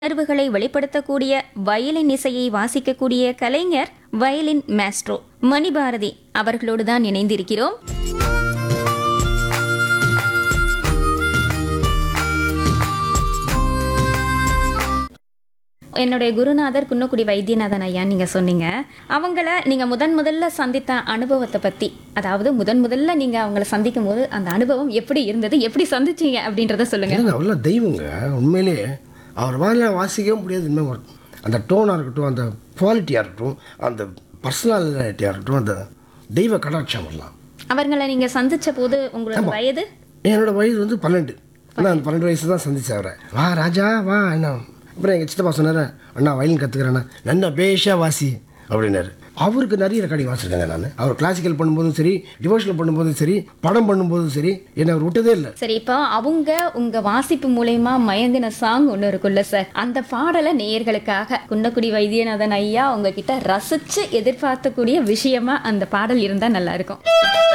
உணர்வுகளை வெளிப்படுத்தக்கூடிய வயலின் இசையை வாசிக்கக்கூடிய கலைஞர் வயலின் மாஸ்ட்ரோ மணிபாரதி அவர்களோடு தான் இணைந்திருக்கிறோம் என்னுடைய குருநாதர் குன்னக்குடி வைத்தியநாதன் ஐயா நீங்க சொன்னீங்க அவங்கள நீங்க முதன் முதல்ல சந்தித்த அனுபவத்தை பத்தி அதாவது முதன் முதல்ல நீங்க அவங்கள சந்திக்கும் போது அந்த அனுபவம் எப்படி இருந்தது எப்படி சந்திச்சீங்க அப்படின்றத சொல்லுங்க இல்லைங்க அவ்வளோ தெய்வங்க உண்மையிலேயே அவர் வாயில வாசிக்கவே முடியாது இன்னும் ஒரு- அந்த டோனாக இருக்கட்டும் அந்த குவாலிட்டியாக இருக்கட்டும் அந்த பர்சனாலிட்டியாக இருக்கட்டும் அந்த தெய்வ கடாட்சம் எல்லாம் அவர்களை நீங்க சந்திச்ச போது உங்களோட வயது என்னோட வயது வந்து பன்னெண்டு நான் அந்த பன்னெண்டு வயசு தான் சந்திச்சேன் அவரை வா ராஜா வா என்ன அப்புறம் எங்கள் சித்தப்பா சொன்னார் அண்ணா வயலின் கற்றுக்கிறேண்ணா நல்லா பேஷா வாசி அப்படின்னாரு அவருக்கு நிறைய ரெக்கார்டிங் வாசிருக்கேங்க நான் அவர் கிளாசிக்கல் பண்ணும்போதும் சரி டிவோஷனல் பண்ணும்போதும் சரி படம் பண்ணும்போதும் சரி என்னை அவர் விட்டதே இல்லை சரி இப்போ அவங்க உங்க வாசிப்பு மூலயமா மயங்கின சாங் ஒன்று இருக்குல்ல சார் அந்த பாடலை நேயர்களுக்காக குன்னக்குடி வைத்தியநாதன் ஐயா உங்ககிட்ட ரசிச்சு எதிர்பார்க்கக்கூடிய விஷயமா அந்த பாடல் இருந்தா நல்லா இருக்கும்